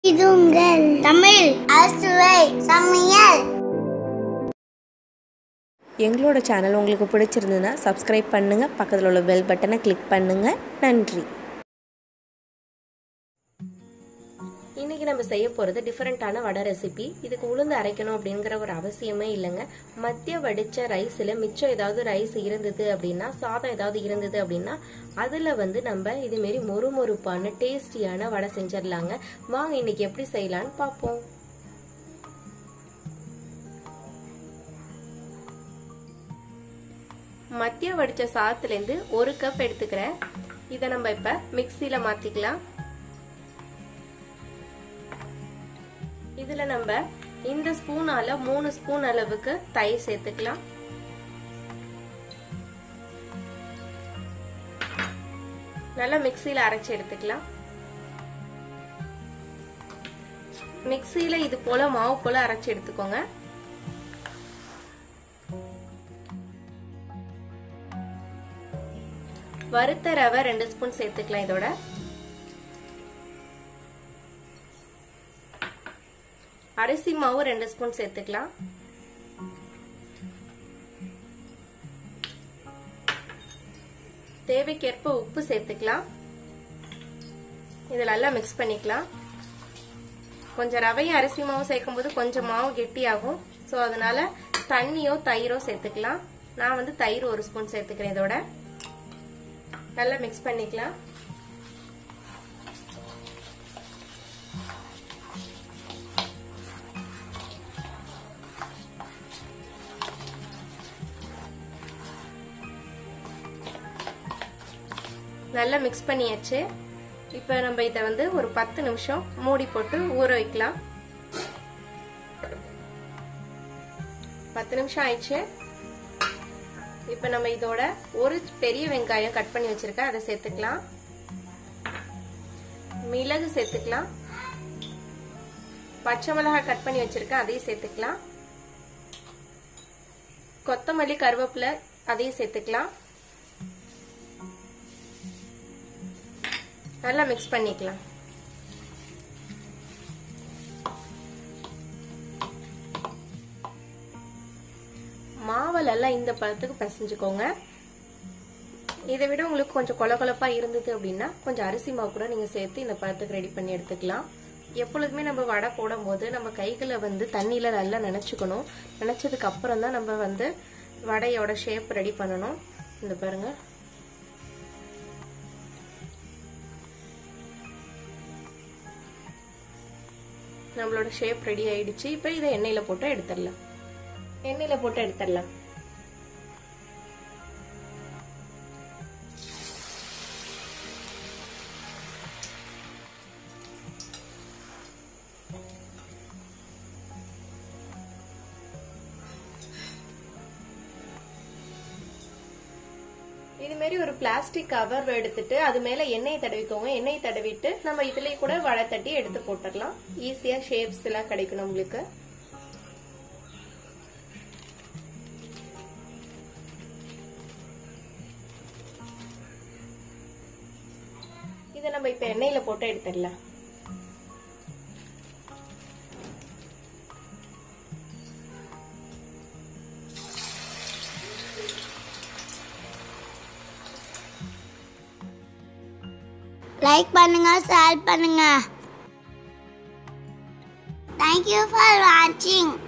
இது உங்கள் தமிழ் அசுவை சமையல் எங்களோட சேனல் உங்களுக்கு பிடிச்சிருந்ததுன்னா சப்ஸ்கிரைப் பண்ணுங்கள் பக்கத்தில் உள்ள பெல் பட்டனை கிளிக் பண்ணுங்கள் நன்றி இன்றைக்கி நம்ம செய்ய போகிறது டிஃப்ரெண்ட்டான வடை ரெசிபி இதுக்கு உளுந்து அரைக்கணும் அப்படிங்கிற ஒரு அவசியமே இல்லைங்க மத்திய வடித்த ரைஸில் மிச்சம் ஏதாவது ரைஸ் இருந்தது அப்படின்னா சாதம் ஏதாவது இருந்தது அப்படின்னா அதில் வந்து நம்ம இதுமாரி மொறு மொறுப்பான டேஸ்டியான வடை செஞ்சிடலாங்க வாங்க இன்னைக்கு எப்படி செய்யலான்னு பார்ப்போம் மத்திய வடித்த சாதத்துலேருந்து ஒரு கப் எடுத்துக்கிறேன் இதை நம்ம இப்போ மிக்சியில் மாற்றிக்கலாம் இதில் நம்ம இந்த ஸ்பூனால மூணு ஸ்பூன் அளவுக்கு தயிர் சேர்த்துக்கலாம் நல்லா மிக்சியில் அரைச்சி எடுத்துக்கலாம் மிக்சியில் இது போல மாவு போல அரைச்சி எடுத்துக்கோங்க வறுத்த ரவை ரெண்டு ஸ்பூன் சேர்த்துக்கலாம் இதோட அரிசி மாவு ரெண்டு ஸ்பூன் சேர்த்துக்கலாம் தேவைக்கேற்ப உப்பு சேர்த்துக்கலாம் இதை நல்லா மிக்ஸ் பண்ணிக்கலாம் கொஞ்சம் ரவையும் அரிசி மாவும் சேர்க்கும் போது கொஞ்சம் மாவு கெட்டியாகும் ஸோ அதனால தண்ணியோ தயிரோ சேர்த்துக்கலாம் நான் வந்து தயிர் ஒரு ஸ்பூன் சேர்த்துக்கிறேன் இதோட நல்லா மிக்ஸ் பண்ணிக்கலாம் நல்லா மிக்ஸ் பண்ணியாச்சு இப்போ நம்ம இதை வந்து ஒரு பத்து நிமிஷம் மூடி போட்டு ஊற வைக்கலாம் பத்து நிமிஷம் ஆயிடுச்சு இப்போ நம்ம இதோட ஒரு பெரிய வெங்காயம் கட் பண்ணி வச்சிருக்கேன் அதை சேர்த்துக்கலாம் மிளகு சேர்த்துக்கலாம் பச்சை மிளகாய் கட் பண்ணி வச்சிருக்கேன் அதையும் சேர்த்துக்கலாம் கொத்தமல்லி கருவேப்பிலை அதையும் சேர்த்துக்கலாம் நல்லா மிக்ஸ் பண்ணிக்கலாம் மாவலெல்லாம் இந்த பழத்துக்கு பிசைஞ்சுக்கோங்க இதை விட உங்களுக்கு கொஞ்சம் கொல கொலப்பா இருந்தது அப்படின்னா கொஞ்சம் அரிசி மாவு கூட நீங்க சேர்த்து இந்த பழத்துக்கு ரெடி பண்ணி எடுத்துக்கலாம் எப்பொழுதுமே நம்ம வடை போடும்போது நம்ம கைகளை வந்து தண்ணியில நல்லா நினைச்சுக்கணும் நினைச்சதுக்கு அப்புறம் தான் நம்ம வந்து வடையோட ஷேப் ரெடி பண்ணணும் இந்த பாருங்க நம்மளோட ஷேப் ரெடி ஆயிடுச்சு இப்போ இதை எண்ணெயில போட்டு எடுத்துடலாம் எண்ணெயில போட்டு எடுத்துடலாம் இது மாதிரி ஒரு பிளாஸ்டிக் கவர் எடுத்துட்டு அது மேல எண்ணெய் தடவிக்கோங்க எண்ணெய் தடவிட்டு நம்ம இதுலயே கூட வடை தட்டி எடுத்து போட்டுடலாம் ஈஸியா ஷேப்ஸ் எல்லாம் கிடைக்கணும் உங்களுக்கு இதை நம்ம இப்ப எண்ணெயில போட்டு எடுத்துடலாம் லைக் பண்ணுங்க ஷேர் பண்ணுங்க தேங்க்யூ ஃபார் வாட்சிங்